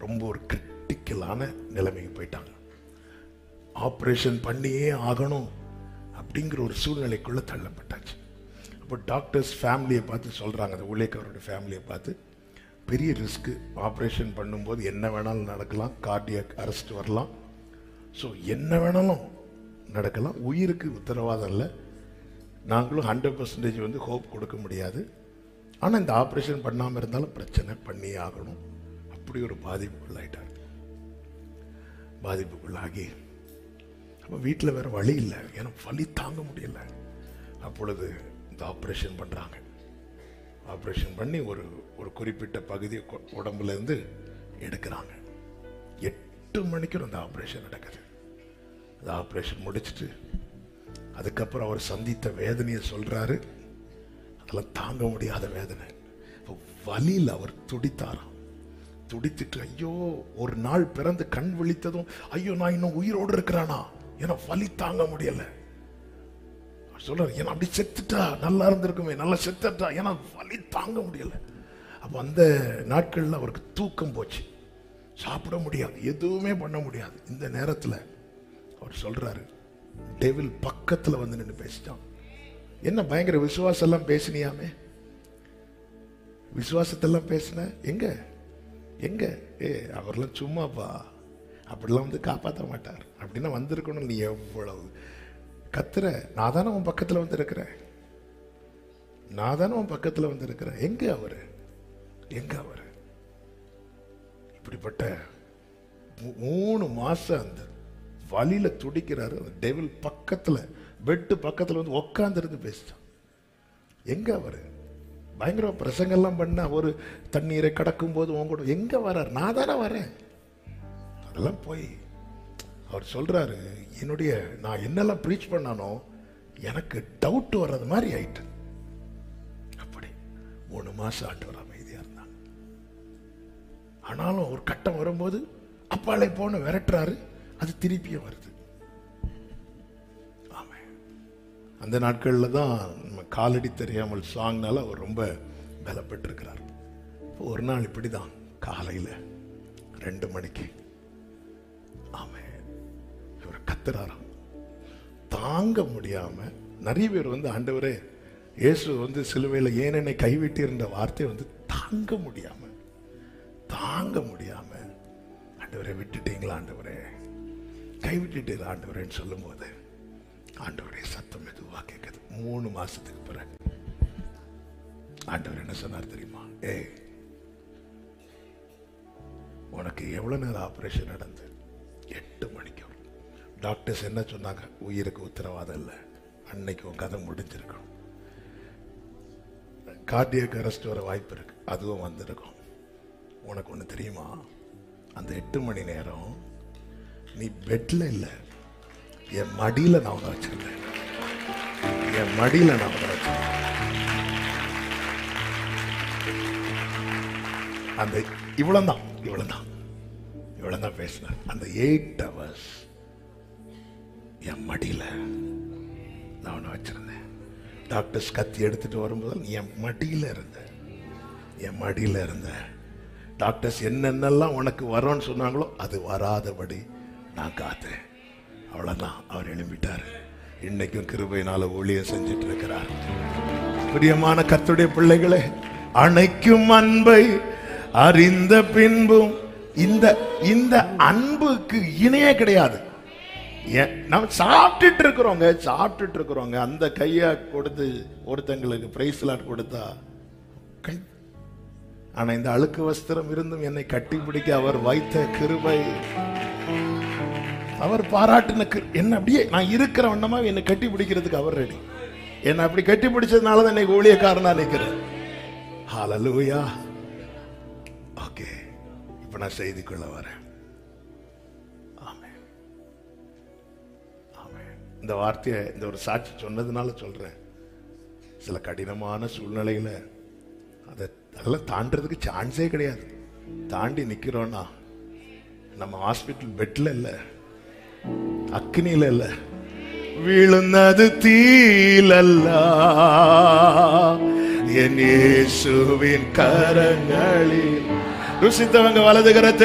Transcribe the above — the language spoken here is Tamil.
ரொம்ப ஒரு கிரிட்டிக்கலான நிலைமைக்கு போயிட்டாங்க ஆப்ரேஷன் பண்ணியே ஆகணும் அப்படிங்கிற ஒரு சூழ்நிலைக்குள்ள தள்ளப்பட்டாச்சு அப்போ டாக்டர்ஸ் ஃபேமிலியை பார்த்து சொல்றாங்க அந்த ஊழியக்காரரோட ஃபேமிலியை பார்த்து பெரிய ரிஸ்க்கு ஆப்ரேஷன் பண்ணும்போது என்ன வேணாலும் நடக்கலாம் கார்டியக் அரெஸ்ட் வரலாம் ஸோ என்ன வேணாலும் நடக்கலாம் உயிருக்கு உத்தரவாதம் இல்லை நாங்களும் ஹண்ட்ரட் பர்சன்டேஜ் வந்து ஹோப் கொடுக்க முடியாது ஆனால் இந்த ஆப்ரேஷன் பண்ணாமல் இருந்தாலும் பிரச்சனை பண்ணியே ஆகணும் அப்படி ஒரு பாதிப்புக்குள்ளாயிட்டார் பாதிப்புக்குள்ளாகி அப்போ வீட்டில் வேற வழி இல்லை ஏன்னா வலி தாங்க முடியல அப்பொழுது இந்த ஆப்ரேஷன் பண்ணுறாங்க ஆப்ரேஷன் பண்ணி ஒரு ஒரு குறிப்பிட்ட பகுதியை கொ- உடம்புல இருந்து எடுக்கிறாங்க எட்டு மணிக்கு அந்த ஆப்ரேஷன் நடக்குது அந்த ஆப்ரேஷன் முடிச்சிட்டு அதுக்கப்புறம் அவர் சந்தித்த வேதனையை சொல்றாரு அதெல்லாம் தாங்க முடியாத வேதனை இப்போ வலியில் அவர் துடித்தாராம் துடித்துட்டு ஐயோ ஒரு நாள் பிறந்து கண் விழித்ததும் ஐயோ நான் இன்னும் உயிரோடு இருக்கிறானா ஏன்னா வலி தாங்க முடியல அவர் சொல்றாரு ஏன்னா அப்படி செத்துட்டா நல்லா இருந்திருக்குமே நல்லா செத்துட்டா ஏன்னா வலி தாங்க முடியல அப்போ அந்த நாட்கள்ல அவருக்கு தூக்கம் போச்சு சாப்பிட முடியாது எதுவுமே பண்ண முடியாது இந்த நேரத்துல அவர் சொல்றாரு டெவில் பக்கத்துல வந்து நின்று பேசிட்டான் என்ன பயங்கர விசுவாசம் எல்லாம் பேசினியாமே விசுவாசத்தெல்லாம் பேசின எங்க எங்க ஏ அவர்லாம் சும்மாப்பா அப்படிலாம் வந்து காப்பாற்ற மாட்டார் அப்படின்னா வந்திருக்கணும் நீ எவ்வளவு கத்துற நான் தானே உன் பக்கத்துல வந்து இருக்கிறேன் நான் தானே உன் பக்கத்துல வந்து இருக்கிறேன் எங்க அவரு எங்க அவரு இப்படிப்பட்ட மூ- மூணு மாசம் அந்த வலியில துடிக்கிறாரு அந்த டெவில் பக்கத்துல பெட்டு பக்கத்துல வந்து உட்காந்துருந்து பேசிட்டான் எங்க அவரு பயங்கர பிரசங்கெல்லாம் பண்ண ஒரு தண்ணீரை கடக்கும் போது உன் கூட எங்க வர்றார் நான் தானே வரேன் அதெல்லாம் போய் அவர் சொல்றாரு என்னுடைய நான் என்னெல்லாம் ப்ரீச் பண்ணானோ எனக்கு டவுட் வர்றது மாதிரி ஆயிட்டு அப்படி மூணு மாசம் ஆண்டவர் அமைதியா இருந்தாங்க ஆனாலும் ஒரு கட்டம் வரும்போது அப்பாலே போன விரட்டுறாரு அது திருப்பியும் வருது ஆமென். அந்த நாட்கள்ல தான் நம்ம காலடி தெரியாமல் சாங்னால அவர் ரொம்ப பலப்பட்டிருக்கிறார் இப்போ ஒரு நாள் இப்படிதான் காலையில ரெண்டு மணிக்கு ஆமென் இவர் கத்துறாராம் தாங்க முடியாம நிறைய பேர் வந்து ஆண்டவரே இயேசு வந்து சிலுவையில் ஏன் என்னை கைவிட்டீர்ன்ற வார்த்தையை வந்து தாங்க முடியாம தாங்க முடியாம ஆண்டவரை விட்டுட்டீங்களா ஆண்டவரே கைவிட்டுட்டீங்களா ஆண்டவரேன்னு சொல்லும்போது ஆண்டவரே சத்தம் மெதுவா கேட்குது மூணு மாசத்துக்கு பிறகு ஆண்டவர் என்ன சொன்னார் தெரியுமா ஏய் உனக்கு எவ்வளவு நேரம் ஆபரேஷன் நடந்து எட்டு மணிக்கு டாக்டர்ஸ் என்ன சொன்னாங்க உயிருக்கு உத்தரவாதம் இல்லை அன்னைக்கு உன் கதை முடிஞ்சிருக்கும் கார்டியக் அரெஸ்ட் வர வாய்ப்பு இருக்கு அதுவும் வந்திருக்கும் உனக்கு ஒன்று தெரியுமா அந்த எட்டு மணி நேரம் நீ பெட்ல இல்லை என் மடியில நான் உன்னை வச்சிருந்தேன் என் மடியில நான் உன்னை வச்சிருந்தேன் அந்த இவ்வளவுதான் இவ்வளவுதான் இவ்வளவுதான் பேசினார் அந்த எயிட் ஹவர்ஸ் என் மடியில நான் உன்னை வச்சிருந்தேன் டாக்டர்ஸ் கத்தி எடுத்துட்டு வரும்போது நீ என் மடியில இருந்த என் மடியில இருந்த டாக்டர்ஸ் என்னென்னலாம் உனக்கு வரும்னு சொன்னாங்களோ அது வராதபடி நான் காத்தேன் அவ்வளவுதான் அவர் எழும்பிட்டார் இன்னைக்கும் கிருபையினால ஊழியம் செஞ்சுட்டு இருக்கிறார் பிரியமான கர்த்தருடைய பிள்ளைகளே அணைக்கும் அன்பை அறிந்த பின்பும் இந்த இந்த அன்புக்கு இணையே கிடையாது ஏன், நம்ம சாப்பிட்டுட்டு இருக்கிறோங்க சாப்பிட்டுட்டு இருக்கிறோங்க அந்த கையா கொடுத்து ஒருத்தங்களுக்கு பிரைஸ் லாட் கொடுத்தா கை ஆனா இந்த அழுக்கு வஸ்திரம் இருந்தும் என்னை கட்டி பிடிக்க அவர் வைத்த கிருபை அவர் பாராட்டின கிரு- என்ன அப்படியே நான் இருக்கிற வண்ணமா என்னை கட்டி பிடிக்கிறதுக்கு அவர் ரெடி என்னை அப்படி கட்டி பிடிச்சதுனால தான் இன்னைக்கு ஊழியக்காரனா நிக்கிறேன் ஹalleluya ஓகே இப்போ நான் செய்திக்குள்ள வரேன் ஆமென் ஆமென் இந்த வார்த்தையை இந்த ஒரு சாட்சி சொன்னதுனால சொல்றேன் சில கடினமான சூழ்நிலையில அதை அதெல்லாம் தாண்டறதுக்கு சான்ஸே கிடையாது தாண்டி நிக்கிறோம்னா நம்ம ஹாஸ்பிட்டல் பெட்ல இல்ல அக்னியில இல்ல விழுந்தது தீலல்ல என் இயேசுவின் கரங்களில் ருசித்தவங்க வலது கரத்தை